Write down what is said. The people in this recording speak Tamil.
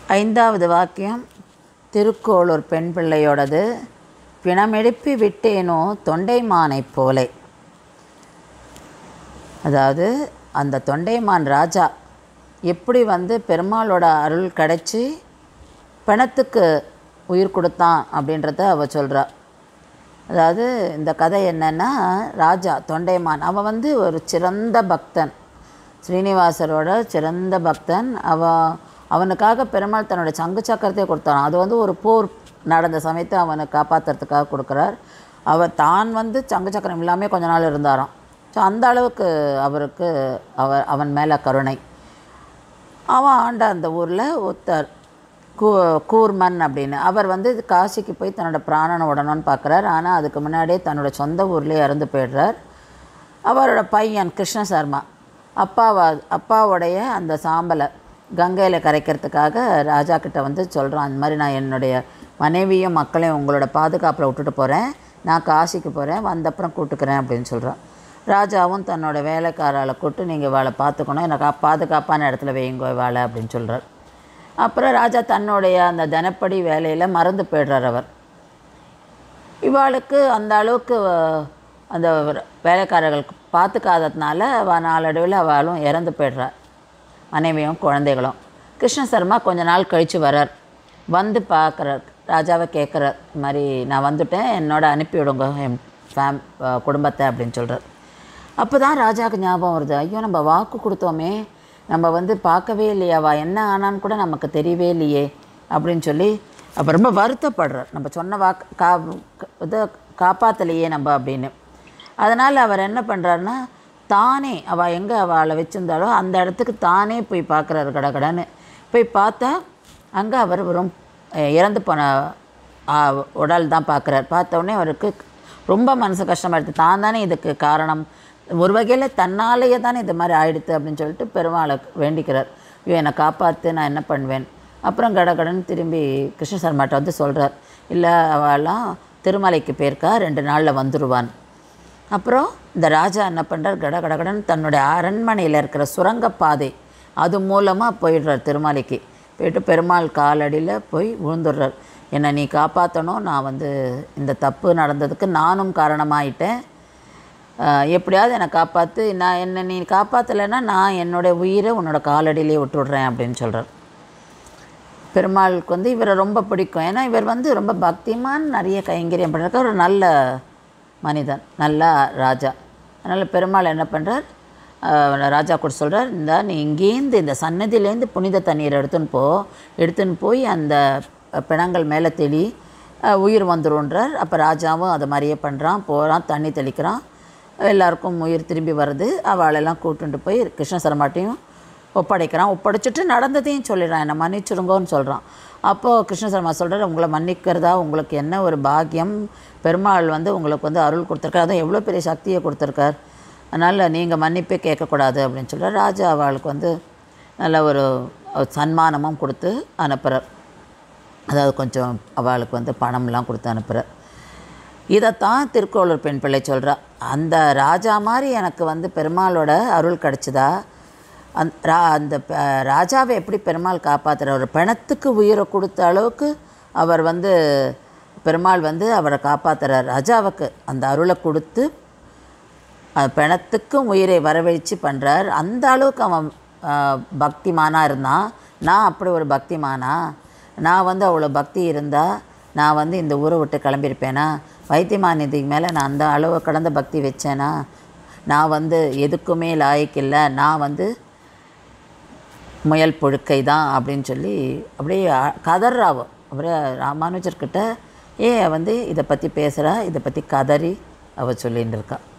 ஐந்தாவது வாக்கியம் திருக்கோளூர் பெண் பிள்ளையோடது பிணமெழுப்பி விட்டேனோ தொண்டைமானைப் போலே அதாவது அந்த தொண்டைமான் ராஜா எப்படி வந்து பெருமாளோட அருள் கிடைச்சி பிணத்துக்கு உயிர் கொடுத்தான் அப்படின்றத அவ சொல்கிறா அதாவது இந்த கதை என்னன்னா ராஜா தொண்டைமான் அவன் வந்து ஒரு சிறந்த பக்தன் ஸ்ரீனிவாசரோட சிறந்த பக்தன் அவன் அவனுக்காக பெருமாள் தன்னோட சங்கு சக்கரத்தை கொடுத்தான் அது வந்து ஒரு போர் நடந்த சமயத்தை அவனை காப்பாற்றுறதுக்காக கொடுக்குறார் அவர் தான் வந்து சங்கு சக்கரம் இல்லாமல் கொஞ்ச நாள் இருந்தாராம் ஸோ அந்த அளவுக்கு அவருக்கு அவர் அவன் மேலே கருணை அவன் ஆண்ட அந்த ஊரில் ஒருத்தர் கூ கூர்மன் அப்படின்னு அவர் வந்து காசிக்கு போய் தன்னோட பிராணனை விடணும்னு பார்க்குறாரு ஆனால் அதுக்கு முன்னாடியே தன்னோட சொந்த ஊர்லேயே இறந்து போயிடுறார் அவரோட பையன் கிருஷ்ண சர்மா அப்பாவா அப்பாவுடைய அந்த சாம்பலை கங்கையில் கரைக்கிறதுக்காக ராஜா கிட்ட வந்து சொல்கிறான் அந்த மாதிரி நான் என்னுடைய மனைவியும் மக்களையும் உங்களோட பாதுகாப்பில் விட்டுட்டு போகிறேன் நான் காசிக்கு போகிறேன் வந்தப்புறம் கூட்டுக்கிறேன் அப்படின்னு சொல்கிறான் ராஜாவும் தன்னோட வேலைக்காரால கூப்பிட்டு நீங்கள் இவாளை பார்த்துக்கணும் எனக்கு பாதுகாப்பான இடத்துல வையுங்க இவாளை அப்படின்னு சொல்கிறார் அப்புறம் ராஜா தன்னுடைய அந்த தினப்படி வேலையில் மறந்து போயிடுறார் அவர் இவாளுக்கு அந்த அளவுக்கு அஹ், அந்த வேலைக்காரர்கள் பார்த்துக்காததுனால அவள் நாளடைவில் அவளும் இறந்து போயிடுறா மனைவியும் குழந்தைகளும் கிருஷ்ண சர்மா கொஞ்ச நாள் கழித்து வரார் வந்து பார்க்குறார் ராஜாவை கேட்குறார் இந்த மாதிரி நான் வந்துட்டேன் என்னோட அனுப்பி விடுங்க என் ஃபேம் அஹ், குடும்பத்தை அப்படின்னு சொல்கிறார் அப்போ தான் ராஜாவுக்கு ஞாபகம் வருது ஐயோ நம்ம வாக்கு கொடுத்தோமே நம்ம வந்து பார்க்கவே இல்லையா அவ என்ன ஆனான்னு கூட நமக்கு தெரியவே இல்லையே அப்படின்னு சொல்லி அப்போ ரொம்ப வருத்தப்படுறார் நம்ம சொன்ன வாக்கு கா இதை காப்பாற்றலையே நம்ம அப்படின்னு அதனால் அவர் என்ன பண்ணுறாருன்னா தானே அவள் எங்கே அவளை வச்சுருந்தாலோ அந்த இடத்துக்கு தானே போய் பார்க்குறாரு கடகடன்னு போய் பார்த்தா அங்கே அவர் வெறும் அஹ், இறந்து போன ஆ, உடல் தான் பார்க்குறார் பார்த்த உடனே அவருக்கு ரொம்ப மனசு கஷ்டமாக எடுத்து தான் தானே இதுக்கு காரணம் ஒரு வகையில் தன்னாலேயே தானே இது மாதிரி ஆயிடுத்து அப்படின்னு சொல்லிட்டு பெருமாளை வேண்டிக்கிறார் ஐயோ என்னை காப்பாற்று நான் என்ன பண்ணுவேன் அப்புறம் கடகடன்னு திரும்பி கிருஷ்ண சர்மாட்ட வந்து சொல்கிறார் இல்லை அவெல்லாம் திருமலைக்கு போயிருக்கா ரெண்டு நாளில் வந்துடுவான் அப்புறம் இந்த ராஜா என்ன பண்ணுறார் கட கடகடன்னு தன்னுடைய அரண்மனையில் இருக்கிற சுரங்கப்பாதை அது மூலமாக போயிடுறார் திருமலைக்கு போயிட்டு பெருமாள் காலடியில் போய் விழுந்துடுறார் என்னை நீ காப்பாற்றணும் நான் வந்து இந்த தப்பு நடந்ததுக்கு நானும் காரணமாயிட்டேன் ஆஹ் எப்படியாவது என்னை காப்பாற்று நான் என்னை நீ காப்பாற்றலைன்னா நான் என்னோடய உயிரை உன்னோட காலடியிலே விட்டுடுறேன் அப்படின்னு சொல்கிறார் பெருமாளுக்கு வந்து இவரை ரொம்ப பிடிக்கும் ஏன்னா இவர் வந்து ரொம்ப பக்திமான் நிறைய கைங்கரியம் பண்ணுறக்க ஒரு நல்ல மனிதன் நல்ல ராஜா அதனால் பெருமாள் என்ன பண்ணுறார் ராஜா கூட சொல்கிறார் இந்த நீ இங்கேருந்து இந்த சன்னதியிலேருந்து புனித தண்ணீர் எடுத்துன்னு போ எடுத்துன்னு போய் அந்த பிணங்கள் மேலே தெளி அஹ், உயிர் வந்துருன்றார் அப்போ ராஜாவும் அதை மாதிரியே பண்ணுறான் போகிறான் தண்ணி தெளிக்கிறான் எல்லாருக்கும் உயிர் திரும்பி வருது அவளெல்லாம் கூட்டுண்டு போய் கிருஷ்ண சரமாட்டையும் ஒப்படைக்கிறான் ஒப்படைச்சிட்டு நடந்ததையும் சொல்லிடுறான் என்னை மன்னிச்சிடுங்கன்னு சொல்கிறான் அப்போது கிருஷ்ண சர்மா சொல்கிறார் உங்களை மன்னிக்கிறதா உங்களுக்கு என்ன ஒரு பாக்கியம் பெருமாள் வந்து உங்களுக்கு வந்து அருள் கொடுத்துருக்காரு அதுவும் எவ்வளோ பெரிய சக்தியை கொடுத்துருக்கார் அதனால் நீங்கள் மன்னிப்பே கேட்கக்கூடாது அப்படின்னு சொல்கிறார் ராஜா அவளுக்கு வந்து நல்ல ஒரு சன்மானமும் கொடுத்து அனுப்புகிறார் அதாவது கொஞ்சம் அவளுக்கு வந்து பணம்லாம் கொடுத்து அனுப்புகிறார் இதைத்தான் திருக்கோளூர் பெண் பிள்ளை சொல்கிறா அந்த ராஜா மாதிரி எனக்கு வந்து பெருமாளோட அருள் கிடச்சிதா அந் ரா அந்த ப- ராஜாவை எப்படி பெருமாள் காப்பாற்றுற ஒரு பிணத்துக்கு உயிரை கொடுத்த அளவுக்கு அவர் வந்து பெருமாள் வந்து அவரை காப்பாற்றுறார் ராஜாவுக்கு அந்த அருளை கொடுத்து அஹ், பிணத்துக்கும் உயிரை வரவழைச்சு பண்ணுறார் அந்த அளவுக்கு அவன் அஹ், பக்திமானாக இருந்தான் நான் அப்படி ஒரு பக்திமானா நான் வந்து அவ்வளோ பக்தி இருந்தால் நான் வந்து இந்த ஊரை விட்டு கிளம்பியிருப்பேனா வைத்தியமானிதிக்கு மேலே நான் அந்த அளவு கடந்த பக்தி வச்சேனா நான் வந்து எதுக்குமே லாய்க்கில்லை நான் வந்து முயல் புழுக்கை தான் அப்படின்னு சொல்லி அப்படியே அ- கதறாவோ அப்படியே ராமானுஜர்கிட்ட ஏ வந்து இதை பற்றி பேசுகிறா இதை பற்றி கதறி அவ சொல்லின்னு இருக்கா